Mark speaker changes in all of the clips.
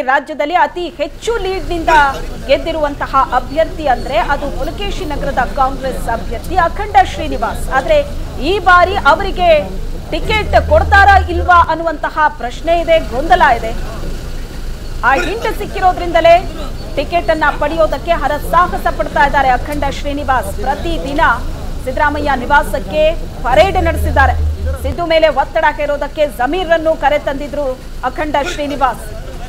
Speaker 1: ರಾಜ್ಯದಲ್ಲಿ ಅತಿ ಹೆಚ್ಚು ಲೀಡ್ನಿಂದ ಗೆದ್ದಿರುವಂತಹ ಅಭ್ಯರ್ಥಿ ಅಂದ್ರೆ ಅದು ಪುಲಕೇಶಿ ನಗರದ ಕಾಂಗ್ರೆಸ್ ಅಭ್ಯರ್ಥಿ ಅಖಂಡ ಶ್ರೀನಿವಾಸ್ ಆದ್ರೆ ಈ ಬಾರಿ ಅವರಿಗೆ ಟಿಕೆಟ್ ಕೊಡ್ತಾರಾ ಇಲ್ವಾ ಅನ್ನುವಂತಹ ಪ್ರಶ್ನೆ ಇದೆ ಗೊಂದಲ ಇದೆ ಆ ಹಿಂಟ್ ಸಿಕ್ಕಿರೋದ್ರಿಂದಲೇ ಟಿಕೆಟ್ ಅನ್ನ ಪಡೆಯೋದಕ್ಕೆ ಹರಸಾಹಸ ಪಡ್ತಾ ಇದ್ದಾರೆ ಅಖಂಡ ಶ್ರೀನಿವಾಸ್ ಪ್ರತಿದಿನ ಸಿದ್ದರಾಮಯ್ಯ ನಿವಾಸಕ್ಕೆ ಪರೇಡ್ ನಡೆಸಿದ್ದಾರೆ ಸಿದ್ದು ಮೇಲೆ ಒತ್ತಡ ಹೇರೋದಕ್ಕೆ ಜಮೀರನ್ನು ಕರೆ ತಂದಿದ್ರು ಅಖಂಡ ಶ್ರೀನಿವಾಸ್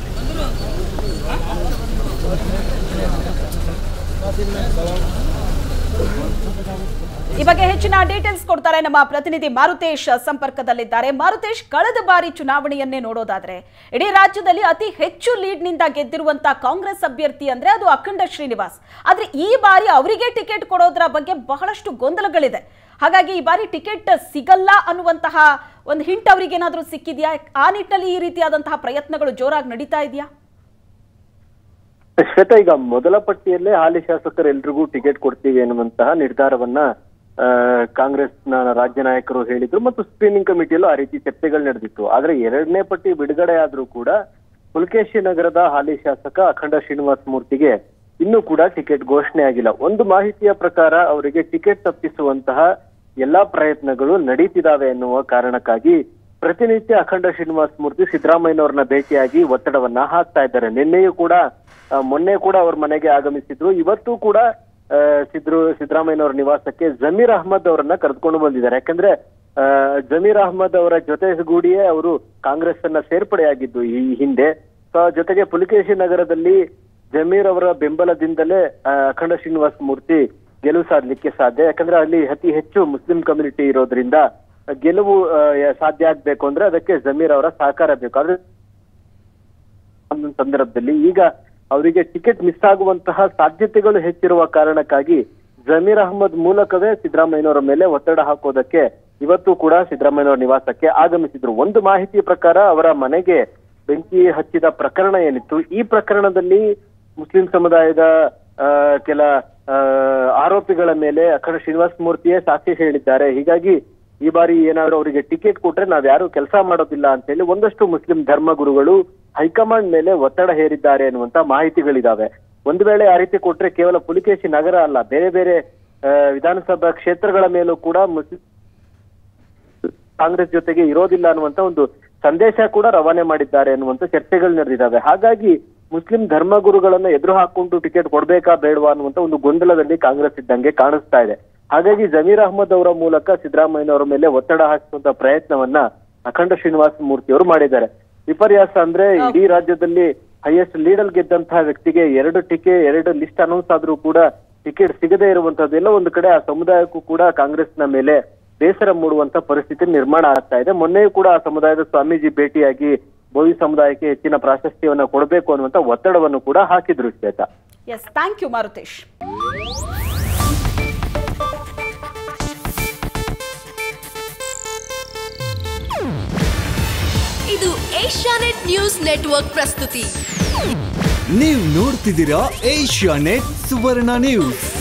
Speaker 1: ಈ ಬಗ್ಗೆ ಹೆಚ್ಚಿನ ಡೀಟೇಲ್ಸ್ ಕೊಡ್ತಾರೆ ನಮ್ಮ ಪ್ರತಿನಿಧಿ ಮಾರುತೇಶ್ ಸಂಪರ್ಕದಲ್ಲಿದ್ದಾರೆ ಮಾರುತೇಶ್ ಕಳೆದ ಬಾರಿ ಚುನಾವಣೆಯನ್ನೇ ನೋಡೋದಾದ್ರೆ ಇಡೀ ರಾಜ್ಯದಲ್ಲಿ ಅತಿ ಹೆಚ್ಚು ಲೀಡ್ನಿಂದ ಗೆದ್ದಿರುವಂತ ಕಾಂಗ್ರೆಸ್ ಅಭ್ಯರ್ಥಿ ಅಂದ್ರೆ ಅದು ಅಖಂಡ ಶ್ರೀನಿವಾಸ್ ಆದ್ರೆ ಈ ಬಾರಿ ಅವರಿಗೆ ಟಿಕೆಟ್ ಕೊಡೋದ್ರ ಬಗ್ಗೆ ಬಹಳಷ್ಟು ಗೊಂದಲಗಳಿದೆ ಹಾಗಾಗಿ ಈ ಬಾರಿ ಟಿಕೆಟ್ ಸಿಗಲ್ಲ ಅನ್ನುವಂತಹ ಒಂದು ಹಿಂಟ್ ಅವರಿಗೇನಾದ್ರೂ ಸಿಕ್ಕಿದ್ಯಾ ಆ ನಿಟ್ಟಿನಲ್ಲಿ ಈ ರೀತಿಯಾದಂತಹ ಪ್ರಯತ್ನಗಳು ಜೋರಾಗಿ ನಡೀತಾ ಇದೆಯಾ
Speaker 2: ಶ್ವೇತಾ ಈಗ ಮೊದಲ ಪಟ್ಟಿಯಲ್ಲೇ ಹಾಲಿ ಶಾಸಕರೆಲ್ರಿಗೂ ಟಿಕೆಟ್ ಕೊಡ್ತೀವಿ ಎನ್ನುವಂತಹ ನಿರ್ಧಾರವನ್ನ ಆ, ಕಾಂಗ್ರೆಸ್ನ ರಾಜ್ಯ ನಾಯಕರು ಹೇಳಿದ್ರು ಮತ್ತು ಸ್ಕ್ರೀನಿಂಗ್ ಕಮಿಟಿಯಲ್ಲೂ ಆ ರೀತಿ ಚರ್ಚೆಗಳು ನಡೆದಿತ್ತು ಆದ್ರೆ ಎರಡನೇ ಪಟ್ಟಿ ಬಿಡುಗಡೆ ಆದ್ರೂ ಕೂಡ ಪುಲಕೇಶಿ ನಗರದ ಹಾಲಿ ಶಾಸಕ ಅಖಂಡ ಶ್ರೀನಿವಾಸ ಮೂರ್ತಿಗೆ ಇನ್ನೂ ಕೂಡ ಟಿಕೆಟ್ ಘೋಷಣೆ ಆಗಿಲ್ಲ ಒಂದು ಮಾಹಿತಿಯ ಪ್ರಕಾರ ಅವರಿಗೆ ಟಿಕೆಟ್ ತಪ್ಪಿಸುವಂತಹ ಎಲ್ಲಾ ಪ್ರಯತ್ನಗಳು ನಡೀತಿದಾವೆ ಎನ್ನುವ ಕಾರಣಕ್ಕಾಗಿ ಪ್ರತಿನಿತ್ಯ ಅಖಂಡ ಶ್ರೀನಿವಾಸ ಮೂರ್ತಿ ಸಿದ್ದರಾಮಯ್ಯನವ್ರನ್ನ ಭೇಟಿಯಾಗಿ ಒತ್ತಡವನ್ನ ಹಾಕ್ತಾ ಇದ್ದಾರೆ ನಿನ್ನೆಯೂ ಕೂಡ ಆ, ಮೊನ್ನೆ ಕೂಡ ಅವ್ರ ಮನೆಗೆ ಆಗಮಿಸಿದ್ರು ಇವತ್ತು ಕೂಡ ಆ, ಸಿದ್ರು ಸಿದ್ದರಾಮಯ್ಯನವರ ನಿವಾಸಕ್ಕೆ ಜಮೀರ್ ಅಹಮದ್ ಅವರನ್ನ ಕರೆದುಕೊಂಡು ಬಂದಿದ್ದಾರೆ ಯಾಕಂದ್ರೆ ಆ, ಜಮೀರ್ ಅಹಮದ್ ಅವರ ಜೊತೆಗೂಡಿಯೇ ಅವರು ಕಾಂಗ್ರೆಸ್ ಅನ್ನ ಸೇರ್ಪಡೆಯಾಗಿದ್ದು ಈ ಹಿಂದೆ ಸೊ ಜೊತೆಗೆ ಪುಲಿಕೇಶಿ ನಗರದಲ್ಲಿ ಜಮೀರ್ ಅವರ ಬೆಂಬಲದಿಂದಲೇ ಆ, ಅಖಂಡ ಶ್ರೀನಿವಾಸ ಮೂರ್ತಿ ಗೆಲುವು ಸಾಧಲಿಕ್ಕೆ ಸಾಧ್ಯ ಯಾಕಂದ್ರೆ ಅಲ್ಲಿ ಅತಿ ಹೆಚ್ಚು ಮುಸ್ಲಿಂ ಕಮ್ಯುನಿಟಿ ಇರೋದ್ರಿಂದ ಗೆಲುವು ಆ, ಸಾಧ್ಯ ಆಗ್ಬೇಕು ಅಂದ್ರೆ ಅದಕ್ಕೆ ಜಮೀರ್ ಅವರ ಸಹಕಾರ ಬೇಕು ಆದ್ರೆ ಒಂದು ಸಂದರ್ಭದಲ್ಲಿ ಈಗ ಅವರಿಗೆ ಟಿಕೆಟ್ ಮಿಸ್ ಆಗುವಂತಹ ಸಾಧ್ಯತೆಗಳು ಹೆಚ್ಚಿರುವ ಕಾರಣಕ್ಕಾಗಿ ಜಮೀರ್ ಅಹಮದ್ ಮೂಲಕವೇ ಸಿದ್ದರಾಮಯ್ಯನವರ ಮೇಲೆ ಒತ್ತಡ ಹಾಕೋದಕ್ಕೆ ಇವತ್ತು ಕೂಡ ಸಿದ್ದರಾಮಯ್ಯನವರ ನಿವಾಸಕ್ಕೆ ಆಗಮಿಸಿದ್ರು ಒಂದು ಮಾಹಿತಿಯ ಪ್ರಕಾರ ಅವರ ಮನೆಗೆ ಬೆಂಕಿ ಹಚ್ಚಿದ ಪ್ರಕರಣ ಏನಿತ್ತು ಈ ಪ್ರಕರಣದಲ್ಲಿ ಮುಸ್ಲಿಂ ಸಮುದಾಯದ ಆ, ಕೆಲ ಆ, ಆರೋಪಿಗಳ ಮೇಲೆ ಅಖಂಡ ಶ್ರೀನಿವಾಸ ಮೂರ್ತಿಯೇ ಸಾಕ್ಷಿ ಹೇಳಿದ್ದಾರೆ ಹೀಗಾಗಿ ಈ ಬಾರಿ ಏನಾದ್ರು ಅವರಿಗೆ ಟಿಕೆಟ್ ಕೊಟ್ರೆ ನಾವ್ ಯಾರು ಕೆಲಸ ಮಾಡೋದಿಲ್ಲ ಅಂತ ಹೇಳಿ ಒಂದಷ್ಟು ಮುಸ್ಲಿಂ ಧರ್ಮಗುರುಗಳು ಹೈಕಮಾಂಡ್ ಮೇಲೆ ಒತ್ತಡ ಹೇರಿದ್ದಾರೆ ಅನ್ನುವಂತ ಮಾಹಿತಿಗಳಿದಾವೆ ಒಂದು ವೇಳೆ ಆ ರೀತಿ ಕೊಟ್ರೆ ಕೇವಲ ಪುಲಿಕೇಶಿ ನಗರ ಅಲ್ಲ ಬೇರೆ ಬೇರೆ ಆ, ವಿಧಾನಸಭಾ ಕ್ಷೇತ್ರಗಳ ಮೇಲೂ ಕೂಡ ಮುಸ್ಲಿಂ ಕಾಂಗ್ರೆಸ್ ಜೊತೆಗೆ ಇರೋದಿಲ್ಲ ಅನ್ನುವಂತ ಒಂದು ಸಂದೇಶ ಕೂಡ ರವಾನೆ ಮಾಡಿದ್ದಾರೆ ಅನ್ನುವಂತ ಚರ್ಚೆಗಳು ನಡೆದಿದ್ದಾವೆ ಹಾಗಾಗಿ ಮುಸ್ಲಿಂ ಧರ್ಮಗುರುಗಳನ್ನ ಎದುರು ಹಾಕೊಂಡು ಟಿಕೆಟ್ ಕೊಡ್ಬೇಕಾ ಬೇಡವಾ ಅನ್ನುವಂತ ಒಂದು ಗೊಂದಲದಲ್ಲಿ ಕಾಂಗ್ರೆಸ್ ಇದ್ದಂಗೆ ಕಾಣಿಸ್ತಾ ಇದೆ ಹಾಗಾಗಿ ಜಮೀರ್ ಅಹಮದ್ ಅವರ ಮೂಲಕ ಸಿದ್ದರಾಮಯ್ಯನವರ ಮೇಲೆ ಒತ್ತಡ ಹಾಕಿಸುವಂತ ಪ್ರಯತ್ನವನ್ನ ಅಖಂಡ ಶ್ರೀನಿವಾಸ ಮೂರ್ತಿ ಅವರು ಮಾಡಿದ್ದಾರೆ ವಿಪರ್ಯಾಸ ಅಂದ್ರೆ ಇಡೀ ರಾಜ್ಯದಲ್ಲಿ ಹೈಯೆಸ್ಟ್ ಲೀಡಲ್ ಗೆದ್ದಂತಹ ವ್ಯಕ್ತಿಗೆ ಎರಡು ಟಿಕೆ ಎರಡು ಲಿಸ್ಟ್ ಅನೌನ್ಸ್ ಆದ್ರೂ ಕೂಡ ಟಿಕೆಟ್ ಸಿಗದೇ ಇರುವಂತದ್ದು ಎಲ್ಲ ಒಂದು ಕಡೆ ಆ ಸಮುದಾಯಕ್ಕೂ ಕೂಡ ಕಾಂಗ್ರೆಸ್ನ ಮೇಲೆ ಬೇಸರ ಮೂಡುವಂತ ಪರಿಸ್ಥಿತಿ ನಿರ್ಮಾಣ ಆಗ್ತಾ ಇದೆ ಮೊನ್ನೆಯೂ ಕೂಡ ಆ ಸಮುದಾಯದ ಸ್ವಾಮೀಜಿ ಭೇಟಿಯಾಗಿ ಬೋವಿ ಸಮುದಾಯಕ್ಕೆ ಹೆಚ್ಚಿನ ಪ್ರಾಶಸ್ತ್ಯವನ್ನ ಕೊಡಬೇಕು ಅನ್ನುವಂತ ಒತ್ತಡವನ್ನು ಕೂಡ ಹಾಕಿದ್ರು Shweta
Speaker 1: yes thank you Maruthesh
Speaker 3: ಇದು ಏಷ್ಯಾನೆಟ್ ನ್ಯೂಸ್ ನೆಟ್ವರ್ಕ್ ಪ್ರಸ್ತುತಿ
Speaker 4: ನೀವು ನೋಡ್ತಿದ್ದೀರಾ ಏಷ್ಯಾ ನೆಟ್ ಸುವರ್ಣ ನ್ಯೂಸ್